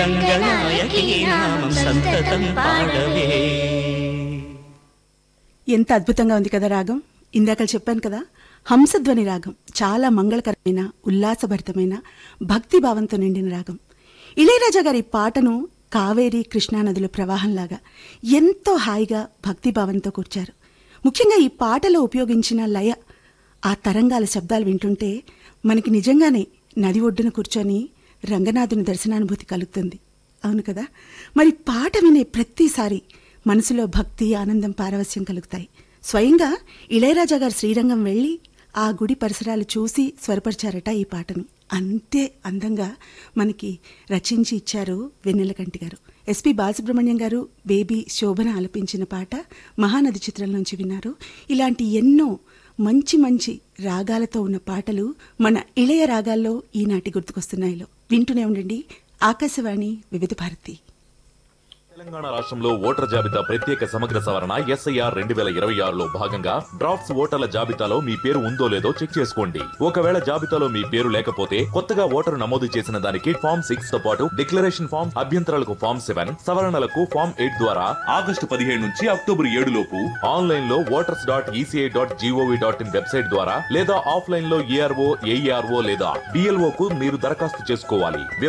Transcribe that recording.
రంగనాయకి నామం సంతతం పాడవే ఎంత అద్భుతంగా ఉంది కదా రాగం ఇందాక చెప్పాను కదా హంసధ్వని రాగం చాలా మంగళకరమైన ఉల్లాసభరితమైన భక్తి భావంతో నిండిన రాగం ఇళయరాజా గారి పాటను కావేరి కృష్ణానదుల ప్రవాహంలాగా ఎంతో హాయిగా భక్తి భావంతో కూర్చారు ముఖ్యంగా ఈ పాటలో ఉపయోగించిన లయ ఆ తరంగాల శబ్దాలు వింటుంటే మనకి నిజంగానే నది ఒడ్డున కూర్చొని రంగనాథుని దర్శనానుభూతి కలుగుతుంది అవును కదా మరి పాట వినే ప్రతిసారి మనసులో భక్తి ఆనందం పారవస్యం కలుగుతాయి స్వయంగా ఇళయరాజా గారు శ్రీరంగం వెళ్ళి ఆ గుడి పరిసరాలు చూసి స్వరపరిచారట ఈ పాటని అంతే అందంగా మనకి రచించి ఇచ్చారు వెన్నెలకంటి గారు ఎస్పి బాలసుబ్రహ్మణ్యం గారు బేబీ శోభన ఆలపించిన పాట మహానది చిత్రం నుంచి విన్నారు ఇలాంటి ఎన్నో మంచి మంచి రాగాలతో ఉన్న పాటలు మన ఇళయ రాగాల్లో ఈనాటి గుర్తుకొస్తున్నాయిలో వింటూనే ఉండండి ఆకాశవాణి వివిధ భారతి తెలంగాణ రాష్ట్రంలో ఓటర్ జాబితా ప్రత్యేక సమగ్ర సవరణ ఎస్ఐఆర్ రెండు వేల ఇరవై ఆరులో భాగంగా డ్రాఫ్ట్స్ ఓటర్ల జాబితాలో మీ పేరు ఉందో లేదో చెక్ చేసుకోండి ఒకవేళ జాబితాలో మీ పేరు లేకపోతే కొత్తగా ఓటరు నమోదు చేసిన దానికి ఫామ్ సిక్స్ తో పాటు డిక్లరేషన్ ఫామ్ అభ్యంతరాలకు ఫామ్ సెవెన్ సవరణలకు ఫామ్ ఎయిట్ ద్వారా ఆగస్టు పదిహేడు నుంచి అక్టోబర్ ఏడు లోపు ఆన్లైన్ లో voters dot ECI dot GOV dot in website ద్వారా లేదా ఆఫ్లైన్ లో ఏఆర్ఓ ఏఈఆర్ఓ లేదా డిఎల్ఓ కు మీరు దరఖాస్తు చేసుకోవాలి